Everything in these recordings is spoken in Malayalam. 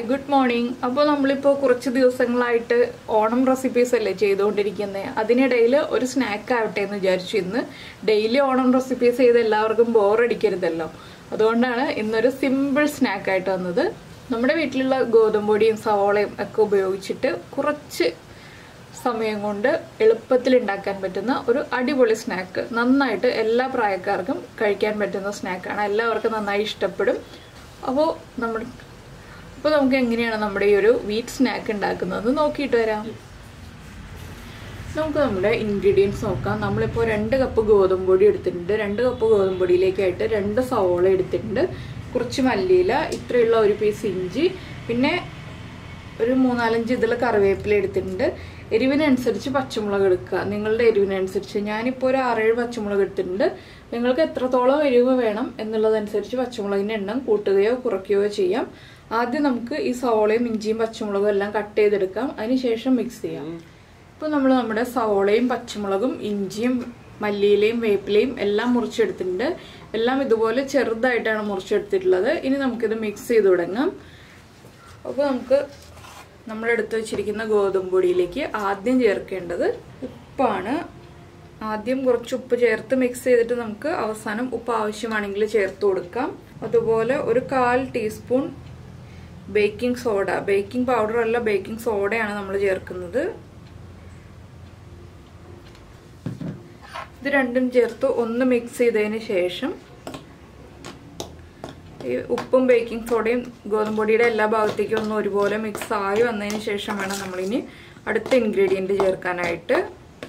ഗുഡ് മോർണിംഗ് അപ്പോൾ നമ്മളിപ്പോൾ കുറച്ച് ദിവസങ്ങളായിട്ട് ഓണം റെസിപ്പീസ് അല്ലേ ചെയ്തുകൊണ്ടിരിക്കുന്നത് അതിനിടയിൽ ഒരു സ്നാക്ക് ആവട്ടെ എന്ന് വിചാരിച്ചു ഇന്ന് ഡെയിലി ഓണം റെസിപ്പീസ് ചെയ്ത് എല്ലാവർക്കും ബോറടിക്കരുതല്ലോ അതുകൊണ്ടാണ് ഇന്നൊരു സിമ്പിൾ സ്നാക്ക് ആയിട്ട് വന്നത് നമ്മുടെ വീട്ടിലുള്ള ഗോതമ്പൊടിയും സവോളയും ഒക്കെ ഉപയോഗിച്ചിട്ട് കുറച്ച് സമയം കൊണ്ട് എളുപ്പത്തിൽ ഉണ്ടാക്കാൻ പറ്റുന്ന ഒരു അടിപൊളി സ്നാക്ക് നന്നായിട്ട് എല്ലാ പ്രായക്കാർക്കും കഴിക്കാൻ പറ്റുന്ന സ്നാക്കാണ് എല്ലാവർക്കും നന്നായി ഇഷ്ടപ്പെടും അപ്പോൾ നമ്മൾ അപ്പോൾ നമുക്ക് എങ്ങനെയാണ് നമ്മുടെ ഈ ഒരു വീറ്റ് സ്നാക്ക് ഉണ്ടാക്കുന്നതെന്ന് നോക്കിയിട്ട് വരാം നമുക്ക് നമ്മുടെ ഇൻഗ്രീഡിയൻസ് നോക്കാം നമ്മളിപ്പോൾ രണ്ട് കപ്പ് ഗോതമ്പ് പൊടി എടുത്തിട്ടുണ്ട് രണ്ട് കപ്പ് ഗോതമ്പ് പൊടിയിലേക്കായിട്ട് രണ്ട് സവോള എടുത്തിട്ടുണ്ട് കുറച്ച് മല്ലിയില ഇത്രയുള്ള ഒരു പീസ് ഇഞ്ചി പിന്നെ ഒരു മൂന്നാലഞ്ച് ഇതിൽ കറിവേപ്പില എടുത്തിട്ടുണ്ട് എരിവിനനുസരിച്ച് പച്ചമുളക് എടുക്കുക നിങ്ങളുടെ എരിവിനനുസരിച്ച് ഞാനിപ്പോൾ ഒരു ആറേഴ് പച്ചമുളക് എടുത്തിട്ടുണ്ട് നിങ്ങൾക്ക് എത്രത്തോളം എരിവ് വേണം എന്നുള്ളതനുസരിച്ച് പച്ചമുളകിൻ്റെ എണ്ണം കൂട്ടുകയോ കുറയ്ക്കുകയോ ചെയ്യാം ആദ്യം നമുക്ക് ഈ സവോളയും ഇഞ്ചിയും പച്ചമുളകും എല്ലാം കട്ട് ചെയ്തെടുക്കാം അതിനുശേഷം മിക്സ് ചെയ്യാം ഇപ്പോൾ നമ്മൾ നമ്മുടെ സവോളയും പച്ചമുളകും ഇഞ്ചിയും മല്ലിയിലയും വേപ്പിലയും എല്ലാം മുറിച്ചെടുത്തിട്ടുണ്ട് എല്ലാം ഇതുപോലെ ചെറുതായിട്ടാണ് മുറിച്ചെടുത്തിട്ടുള്ളത് ഇനി നമുക്കിത് മിക്സ് ചെയ്ത് തുടങ്ങാം അപ്പോൾ നമുക്ക് നമ്മൾ എടുത്തു വെച്ചിരിക്കുന്ന ഗോതമ്പ് പൊടിയിലേക്ക് ആദ്യം ചേർക്കേണ്ടത് ഉപ്പാണ് ആദ്യം കുറച്ച് ഉപ്പ് ചേർത്ത് മിക്സ് ചെയ്തിട്ട് നമുക്ക് അവസാനം ഉപ്പ് ആവശ്യമാണെങ്കിൽ ചേർത്ത് കൊടുക്കാം അതുപോലെ ഒരു കാൽ teaspoon baking soda baking powder അല്ല ബേക്കിംഗ് സോഡയാണ് നമ്മൾ ചേർക്കുന്നത് ഇത് രണ്ടും ചേർത്ത് ഒന്ന് മിക്സ് ചെയ്തതിന് ശേഷം ഈ ഉപ്പും ബേക്കിംഗ് സോഡയും ഗോതമ്പൊടിയുടെ എല്ലാ ഭാഗത്തേക്കും ഒന്ന് ഒരുപോലെ മിക്സ് ആയി വന്നതിന് ശേഷം വേണം നമ്മളിനി അടുത്ത ഇൻഗ്രീഡിയൻറ്റ് ചേർക്കാനായിട്ട്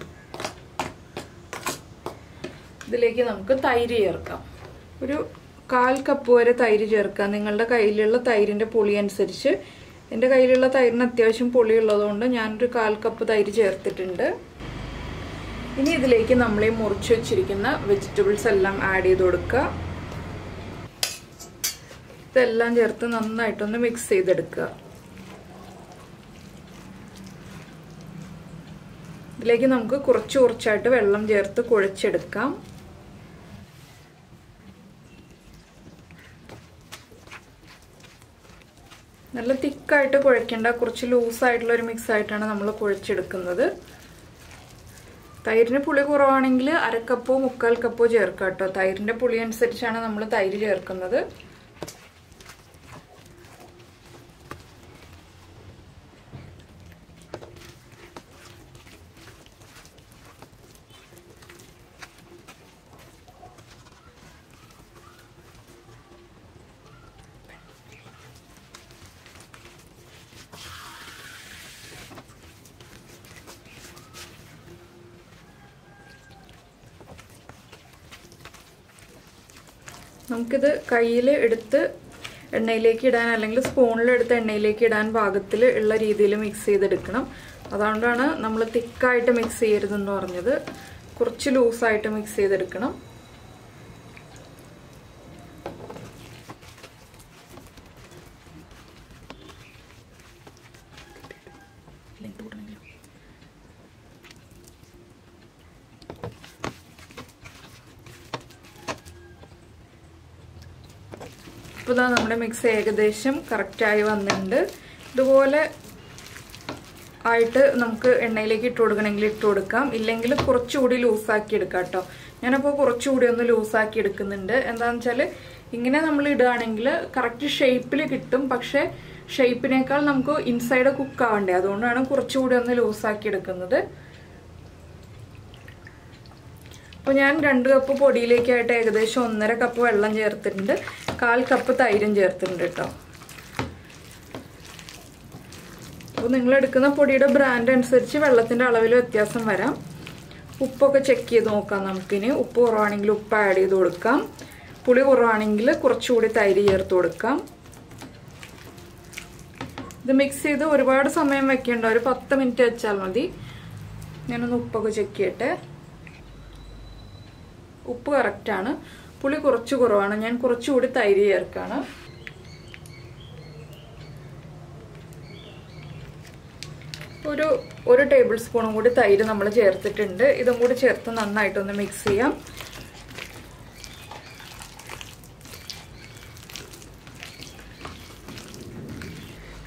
ഇതിലേക്ക് നമുക്ക് തൈര് ചേർക്കാം ഒരു കാൽ കപ്പ് വരെ തൈര് ചേർക്കാം നിങ്ങളുടെ കയ്യിലുള്ള തൈരിൻ്റെ പുളി അനുസരിച്ച് എൻ്റെ കയ്യിലുള്ള തൈരിന് അത്യാവശ്യം പുളി ഉള്ളതുകൊണ്ട് ഞാനൊരു കാൽ കപ്പ് തൈര് ചേർത്തിട്ടുണ്ട് ഇനി ഇതിലേക്ക് നമ്മൾ ഈ മുറിച്ച് വെച്ചിരിക്കുന്ന വെജിറ്റബിൾസ് എല്ലാം ആഡ് ചെയ്ത് കൊടുക്കുക ഇതെല്ലാം ചേർത്ത് നന്നായിട്ടൊന്ന് മിക്സ് ചെയ്തെടുക്കുക ഇതിലേക്ക് നമുക്ക് കുറച്ച് കുറച്ചായിട്ട് വെള്ളം ചേർത്ത് കുഴച്ചെടുക്കാം നല്ല തിക്കായിട്ട് കുഴക്കേണ്ട കുറച്ച് ലൂസായിട്ടുള്ള ഒരു മിക്സ് ആയിട്ടാണ് നമ്മൾ കുഴച്ചെടുക്കുന്നത് തൈരിന് പുളി കുറവാണെങ്കിൽ അരക്കപ്പോ മുക്കാൽ കപ്പോ ചേർക്കാം കേട്ടോ തൈരിന്റെ പുളി അനുസരിച്ചാണ് നമ്മൾ തൈര് ചേർക്കുന്നത് നമുക്കിത് കയ്യിൽ എടുത്ത് എണ്ണയിലേക്ക് ഇടാൻ അല്ലെങ്കിൽ സ്പൂണിലെടുത്ത് എണ്ണയിലേക്ക് ഇടാൻ പാകത്തിൽ ഉള്ള രീതിയിൽ മിക്സ് ചെയ്തെടുക്കണം അതുകൊണ്ടാണ് നമ്മൾ തിക്കായിട്ട് മിക്സ് ചെയ്യരുതെന്ന് പറഞ്ഞത് കുറച്ച് ലൂസായിട്ട് മിക്സ് ചെയ്തെടുക്കണം ഇപ്പോൾ ഇതാ നമ്മുടെ മിക്സ് ഏകദേശം കറക്റ്റായി വന്നിട്ടുണ്ട് ഇതുപോലെ ആയിട്ട് നമുക്ക് എണ്ണയിലേക്ക് ഇട്ട് കൊടുക്കണമെങ്കിൽ ഇട്ട് കൊടുക്കാം ഇല്ലെങ്കിൽ കുറച്ചുകൂടി ലൂസാക്കി എടുക്കാം കേട്ടോ ഞാനപ്പോൾ കുറച്ചുകൂടി ഒന്ന് ലൂസാക്കി എടുക്കുന്നുണ്ട് എന്താണെന്ന് വെച്ചാൽ ഇങ്ങനെ നമ്മൾ ഇടുകയാണെങ്കിൽ കറക്റ്റ് ഷേപ്പിൽ കിട്ടും പക്ഷേ ഷേപ്പിനേക്കാൾ നമുക്ക് ഇൻസൈഡ് കുക്ക് ആവണ്ടേ അതുകൊണ്ടാണ് കുറച്ചുകൂടി ഒന്ന് ലൂസാക്കി എടുക്കുന്നത് അപ്പോൾ ഞാൻ രണ്ട് കപ്പ് പൊടിയിലേക്കായിട്ട് ഏകദേശം ഒന്നര കപ്പ് വെള്ളം ചേർത്തിട്ടുണ്ട് കാൽ കപ്പ് തൈരും ചേർത്തിട്ടുണ്ട് കേട്ടോ അപ്പോൾ നിങ്ങൾ എടുക്കുന്ന പൊടിയുടെ ബ്രാൻഡ് അനുസരിച്ച് വെള്ളത്തിൻ്റെ അളവിൽ വ്യത്യാസം വരാം ഉപ്പൊക്കെ ചെക്ക് ചെയ്ത് നോക്കാം നമുക്കിനി ഉപ്പ് കുറവാണെങ്കിൽ ഉപ്പ് ആഡ് ചെയ്ത് കൊടുക്കാം പുളി കുറവാണെങ്കിൽ കുറച്ചുകൂടി തൈര് ചേർത്ത് കൊടുക്കാം ഇത് മിക്സ് ചെയ്ത് ഒരുപാട് സമയം വെക്കേണ്ട ഒരു പത്ത് മിനിറ്റ് വെച്ചാൽ മതി ഞാനൊന്ന് ഉപ്പൊക്കെ ചെക്ക് ചെയ്യട്ടെ ഉപ്പ് കറക്റ്റാണ് പുളി കുറച്ച് കുറവാണ് ഞാൻ കുറച്ചുകൂടി തൈര് ചേർക്കാണ് ഒരു ഒരു ടേബിൾ സ്പൂണും കൂടി തൈര് നമ്മൾ ചേർത്തിട്ടുണ്ട് ഇതും കൂടി ചേർത്ത് നന്നായിട്ടൊന്ന് മിക്സ് ചെയ്യാം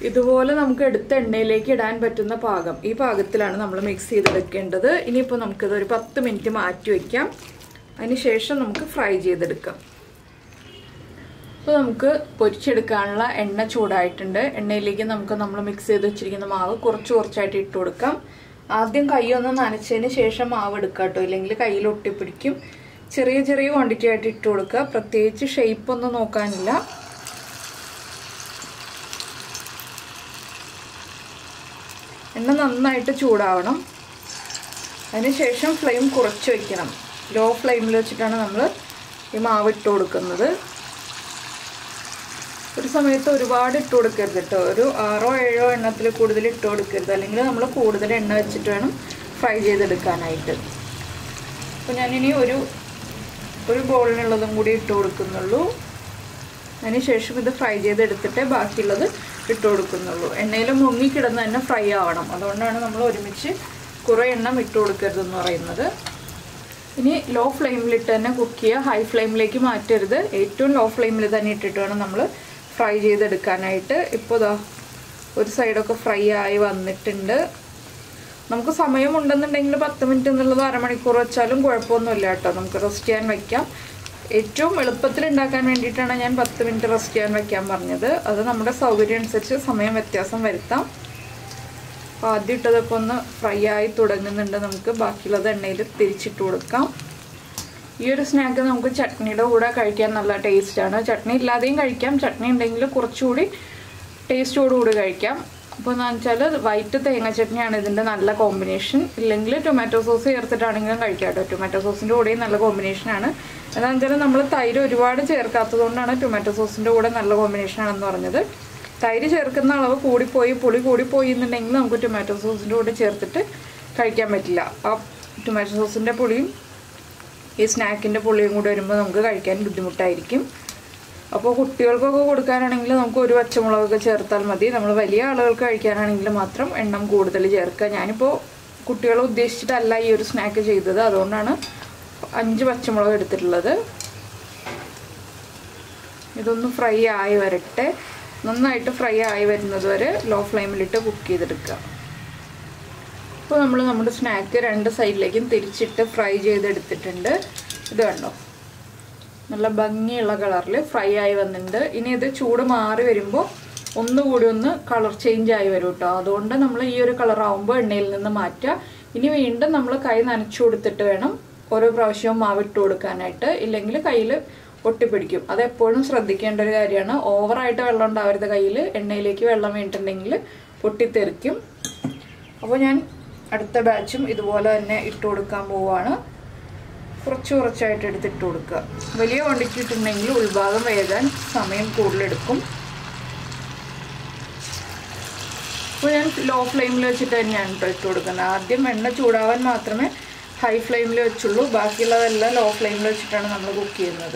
ഇതുപോലെ നമുക്ക് എടുത്ത എണ്ണയിലേക്ക് ഇടാൻ പറ്റുന്ന പാകം ഈ പാകത്തിലാണ് നമ്മൾ മിക്സ് ചെയ്തെടുക്കേണ്ടത് ഇനിയിപ്പോൾ നമുക്കിത് ഒരു പത്ത് മിനിറ്റ് മാറ്റി വയ്ക്കാം അതിനുശേഷം നമുക്ക് ഫ്രൈ ചെയ്തെടുക്കാം അപ്പോൾ നമുക്ക് പൊരിച്ചെടുക്കാനുള്ള എണ്ണ ചൂടായിട്ടുണ്ട് എണ്ണയിലേക്ക് നമുക്ക് നമ്മൾ മിക്സ് ചെയ്ത് വെച്ചിരിക്കുന്ന മാവ് കുറച്ച് കുറച്ചായിട്ട് ഇട്ട് കൊടുക്കാം ആദ്യം കൈ ഒന്ന് നനച്ചതിന് ശേഷം മാവ് എടുക്കാം കേട്ടോ ഇല്ലെങ്കിൽ കയ്യിൽ ഒട്ടിപ്പിടിക്കും ചെറിയ ചെറിയ ക്വാണ്ടിറ്റി ആയിട്ട് ഇട്ട് കൊടുക്കുക പ്രത്യേകിച്ച് ഷേപ്പ് ഒന്നും നോക്കാനില്ല എണ്ണ നന്നായിട്ട് ചൂടാവണം അതിനുശേഷം ഫ്ലെയിം കുറച്ച് വയ്ക്കണം ലോ ഫ്ലെയിമിൽ വെച്ചിട്ടാണ് നമ്മൾ ഈ മാവ് ഇട്ട് കൊടുക്കുന്നത് ഒരു സമയത്ത് ഒരുപാട് ഇട്ട് കൊടുക്കരുത് കേട്ടോ ഒരു ആറോ ഏഴോ എണ്ണത്തിൽ കൂടുതൽ ഇട്ട് കൊടുക്കരുത് അല്ലെങ്കിൽ നമ്മൾ കൂടുതൽ എണ്ണ വെച്ചിട്ട് വേണം ഫ്രൈ ചെയ്തെടുക്കാനായിട്ട് അപ്പോൾ ഞാനിനി ഒരു ഒരു ബോളിനുള്ളതും കൂടി ഇട്ട് കൊടുക്കുന്നുള്ളൂ അതിനുശേഷം ഇത് ഫ്രൈ ചെയ്തെടുത്തിട്ട് ബാക്കിയുള്ളത് ഇട്ട് കൊടുക്കുന്നുള്ളൂ എണ്ണയിൽ മുങ്ങിക്കിടന്ന് തന്നെ ഫ്രൈ ആവണം അതുകൊണ്ടാണ് നമ്മൾ ഒരുമിച്ച് കുറേ എണ്ണം ഇട്ട് കൊടുക്കരുതെന്ന് പറയുന്നത് ഇനി ലോ ഫ്ലെയിമിലിട്ട് തന്നെ കുക്ക് ചെയ്യുക ഹൈ ഫ്ലെയിമിലേക്ക് മാറ്റരുത് ഏറ്റവും ലോ ഫ്ലെയിമിൽ തന്നെ ഇട്ടിട്ട് വേണം നമ്മൾ ഫ്രൈ ചെയ്തെടുക്കാനായിട്ട് ഇപ്പോൾ ഇതാ ഒരു സൈഡൊക്കെ ഫ്രൈ ആയി വന്നിട്ടുണ്ട് നമുക്ക് സമയമുണ്ടെന്നുണ്ടെങ്കിൽ പത്ത് മിനിറ്റ് എന്നുള്ളത് അരമണിക്കൂർ വെച്ചാലും കുഴപ്പമൊന്നുമില്ല കേട്ടോ നമുക്ക് റെസ്റ്റ് ചെയ്യാൻ വയ്ക്കാം ഏറ്റവും എളുപ്പത്തിൽ ഉണ്ടാക്കാൻ വേണ്ടിയിട്ടാണ് ഞാൻ പത്ത് മിനിറ്റ് റെസ്റ്റ് ചെയ്യാൻ വെക്കാൻ പറഞ്ഞത് അത് നമ്മുടെ സൗകര്യം അനുസരിച്ച് സമയം വ്യത്യാസം വരുത്താം അപ്പോൾ ആദ്യം ഇട്ടതൊക്കെ ഒന്ന് ഫ്രൈ ആയി തുടങ്ങുന്നുണ്ട് നമുക്ക് ബാക്കിയുള്ളത് എണ്ണയിൽ തിരിച്ചിട്ട് കൊടുക്കാം ഈ ഒരു സ്നാക്ക് നമുക്ക് ചട്നിയുടെ കൂടെ കഴിക്കാൻ നല്ല ടേസ്റ്റാണ് ചട്നി ഇല്ലാതെയും കഴിക്കാം ചട്നി ഉണ്ടെങ്കിൽ കുറച്ചുകൂടി ടേസ്റ്റോടുകൂടി കഴിക്കാം അപ്പോൾ എന്ന് വെച്ചാൽ വൈറ്റ് തേങ്ങ ചട്നിയാണ് ഇതിൻ്റെ നല്ല കോമ്പിനേഷൻ ഇല്ലെങ്കിൽ ടൊമാറ്റോ സോസ് ചേർത്തിട്ടാണെങ്കിലും കഴിക്കാം കേട്ടോ ടൊമാറ്റോ സോസിൻ്റെ കൂടെയും നല്ല കോമ്പിനേഷനാണ് എന്താണെന്ന് വെച്ചാൽ നമ്മൾ തൈര് ഒരുപാട് ചേർക്കാത്തത് കൊണ്ടാണ് ടൊമാറ്റോ സോസിൻ്റെ കൂടെ നല്ല കോമ്പിനേഷനാണെന്ന് പറഞ്ഞത് തൈര് ചേർക്കുന്ന അളവ് കൂടിപ്പോയി പുളി കൂടിപ്പോയി എന്നുണ്ടെങ്കിൽ നമുക്ക് ടൊമാറ്റോ സോസിൻ്റെ കൂടെ ചേർത്തിട്ട് കഴിക്കാൻ പറ്റില്ല ആ ടൊമാറ്റോ സോസിൻ്റെ പുളിയും ഈ സ്നാക്കിൻ്റെ പുളിയും കൂടെ വരുമ്പോൾ നമുക്ക് കഴിക്കാൻ ബുദ്ധിമുട്ടായിരിക്കും അപ്പോൾ കുട്ടികൾക്കൊക്കെ കൊടുക്കാനാണെങ്കിൽ നമുക്ക് ഒരു പച്ചമുളകൊക്കെ ചേർത്താൽ മതി നമ്മൾ വലിയ ആളുകൾക്ക് കഴിക്കാനാണെങ്കിൽ മാത്രം എണ്ണം കൂടുതൽ ചേർക്കുക ഞാനിപ്പോൾ കുട്ടികളെ ഉദ്ദേശിച്ചിട്ടല്ല ഈ ഒരു സ്നാക്ക് ചെയ്തത് അതുകൊണ്ടാണ് അഞ്ച് പച്ചമുളക് എടുത്തിട്ടുള്ളത് ഇതൊന്ന് ഫ്രൈ ആയി വരട്ടെ നന്നായിട്ട് ഫ്രൈ ആയി വരുന്നത് വരെ ലോ ഫ്ലെയിമിലിട്ട് കുക്ക് ചെയ്തെടുക്കുക ഇപ്പോൾ നമ്മൾ നമ്മുടെ സ്നാക്ക് രണ്ട് സൈഡിലേക്കും തിരിച്ചിട്ട് ഫ്രൈ ചെയ്തെടുത്തിട്ടുണ്ട് ഇത് കണ്ടോ നല്ല ഭംഗിയുള്ള കളറിൽ ഫ്രൈ ആയി വന്നിട്ടുണ്ട് ഇനി ഇത് ചൂട് മാറി വരുമ്പോൾ ഒന്നുകൂടി ഒന്ന് കളർ ചേഞ്ച് ആയി വരും കേട്ടോ അതുകൊണ്ട് നമ്മൾ ഈ ഒരു കളർ ആവുമ്പോൾ എണ്ണയിൽ നിന്ന് മാറ്റുക ഇനി വീണ്ടും നമ്മൾ കൈ നനച്ചു കൊടുത്തിട്ട് വേണം ഓരോ പ്രാവശ്യവും മാവിട്ട് കൊടുക്കാനായിട്ട് ഇല്ലെങ്കിൽ കയ്യിൽ ഒട്ടിപ്പിടിക്കും അത് എപ്പോഴും ശ്രദ്ധിക്കേണ്ട ഒരു കാര്യമാണ് ഓവറായിട്ട് വെള്ളം ഉണ്ടാവരുത് കയ്യിൽ എണ്ണയിലേക്ക് വെള്ളം വീണിട്ടുണ്ടെങ്കിൽ പൊട്ടിത്തെറിക്കും അപ്പോൾ ഞാൻ അടുത്ത ബാച്ചും ഇതുപോലെ തന്നെ ഇട്ട് കൊടുക്കാൻ പോവുകയാണ് കുറച്ച് കുറച്ചായിട്ട് എടുത്തിട്ട് കൊടുക്കുക വലിയ ക്വാണ്ടിറ്റി ഇട്ടിട്ടുണ്ടെങ്കിൽ ഉൾഭാഗം വേകാൻ സമയം കൂടുതലെടുക്കും അപ്പോൾ ഞാൻ ലോ ഫ്ലെയിമിൽ വെച്ചിട്ട് തന്നെയാണ് കേട്ടോ ഇട്ട് കൊടുക്കുന്നത് ആദ്യം എണ്ണ ചൂടാവാൻ മാത്രമേ ഹൈ ഫ്ലെയിമിൽ വെച്ചുള്ളൂ ബാക്കിയുള്ളതെല്ലാം ലോ ഫ്ലെയിമിൽ വെച്ചിട്ടാണ് നമ്മൾ കുക്ക് ചെയ്യുന്നത്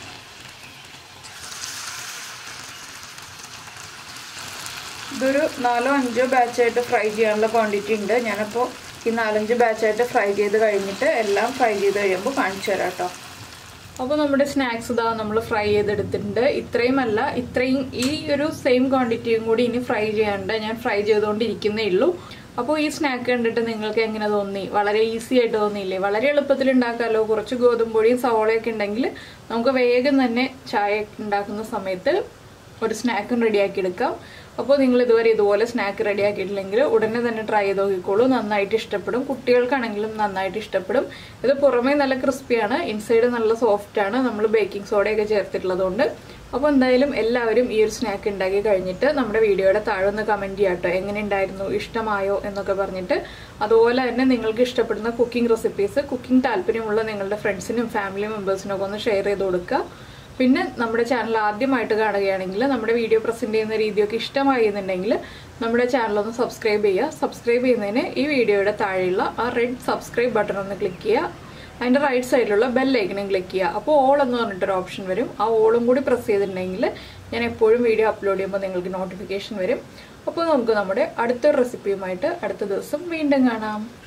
ഇതൊരു നാലോ അഞ്ചോ ബാച്ചായിട്ട് ഫ്രൈ ചെയ്യാനുള്ള ക്വാണ്ടിറ്റി ഉണ്ട് ഞാനപ്പോൾ ഈ നാലഞ്ച് ബാച്ചായിട്ട് ഫ്രൈ ചെയ്ത് കഴിഞ്ഞിട്ട് എല്ലാം ഫ്രൈ ചെയ്ത് കഴിയുമ്പോൾ കാണിച്ചു തരാം കേട്ടോ അപ്പോൾ നമ്മുടെ സ്നാക്സ് ഇതാ നമ്മൾ ഫ്രൈ ചെയ്തെടുത്തിട്ടുണ്ട് ഇത്രയും അല്ല ഇത്രയും ഈ ഒരു സെയിം ക്വാണ്ടിറ്റിയും കൂടി ഇനി ഫ്രൈ ചെയ്യാണ്ട് ഞാൻ ഫ്രൈ ചെയ്തുകൊണ്ടിരിക്കുന്നേ ഉള്ളൂ അപ്പോൾ ഈ സ്നാക്ക് കണ്ടിട്ട് നിങ്ങൾക്ക് എങ്ങനെ തോന്നി വളരെ ഈസി ആയിട്ട് തോന്നിയില്ലേ വളരെ എളുപ്പത്തിൽ ഉണ്ടാക്കാമല്ലോ കുറച്ച് ഗോതമ്പൊടിയും സവോളയൊക്കെ ഉണ്ടെങ്കിൽ നമുക്ക് വേഗം തന്നെ ചായ ഉണ്ടാക്കുന്ന സമയത്ത് ഒരു സ്നാക്കും റെഡിയാക്കി എടുക്കാം അപ്പോൾ നിങ്ങൾ ഇതുവരെ ഇതുപോലെ സ്നാക്ക് റെഡിയാക്കിയിട്ടില്ലെങ്കിൽ ഉടനെ തന്നെ ട്രൈ ചെയ്ത് നോക്കിക്കോളൂ നന്നായിട്ട് ഇഷ്ടപ്പെടും കുട്ടികൾക്കാണെങ്കിലും നന്നായിട്ട് ഇഷ്ടപ്പെടും ഇത് പുറമേ നല്ല ക്രിസ്പിയാണ് ഇൻസൈഡ് നല്ല സോഫ്റ്റ് ആണ് നമ്മൾ ബേക്കിംഗ് സോഡയൊക്കെ ചേർത്തിട്ടുള്ളതുകൊണ്ട് അപ്പോൾ എന്തായാലും എല്ലാവരും ഈ ഒരു സ്നാക്ക് ഉണ്ടാക്കി കഴിഞ്ഞിട്ട് നമ്മുടെ വീഡിയോയുടെ താഴെ ഒന്ന് കമൻറ്റ് ചെയ്യാം കേട്ടോ എങ്ങനെ ഉണ്ടായിരുന്നു ഇഷ്ടമായോ എന്നൊക്കെ പറഞ്ഞിട്ട് അതുപോലെ തന്നെ നിങ്ങൾക്ക് ഇഷ്ടപ്പെടുന്ന കുക്കിംഗ് റെസിപ്പീസ് കുക്കിംഗ് താല്പര്യമുള്ള നിങ്ങളുടെ ഫ്രണ്ട്സിനും ഫാമിലി മെമ്പേഴ്സിനും ഒക്കെ ഒന്ന് ഷെയർ ചെയ്ത് കൊടുക്കുക പിന്നെ നമ്മുടെ ചാനൽ ആദ്യമായിട്ട് കാണുകയാണെങ്കിൽ നമ്മുടെ വീഡിയോ പ്രസൻറ്റ് ചെയ്യുന്ന രീതിയൊക്കെ ഇഷ്ടമായി എന്നുണ്ടെങ്കിൽ നമ്മുടെ ചാനൽ ഒന്ന് സബ്സ്ക്രൈബ് ചെയ്യുക സബ്സ്ക്രൈബ് ചെയ്യുന്നതിന് ഈ വീഡിയോയുടെ താഴെയുള്ള ആ റെഡ് സബ്സ്ക്രൈബ് ബട്ടൺ ഒന്ന് ക്ലിക്ക് ചെയ്യുക അതിൻ്റെ റൈറ്റ് സൈഡിലുള്ള ബെൽ ഐക്കണും ക്ലിക്ക് ചെയ്യുക അപ്പോൾ ഓൾ എന്ന് പറഞ്ഞിട്ടൊരു ഓപ്ഷൻ വരും ആ ഓളും കൂടി പ്രസ് ചെയ്തിട്ടുണ്ടെങ്കിൽ ഞാൻ എപ്പോഴും വീഡിയോ അപ്ലോഡ് ചെയ്യുമ്പോൾ നിങ്ങൾക്ക് നോട്ടിഫിക്കേഷൻ വരും അപ്പോൾ നമുക്ക് നമ്മുടെ അടുത്തൊരു റെസിപ്പിയുമായിട്ട് അടുത്ത ദിവസം വീണ്ടും കാണാം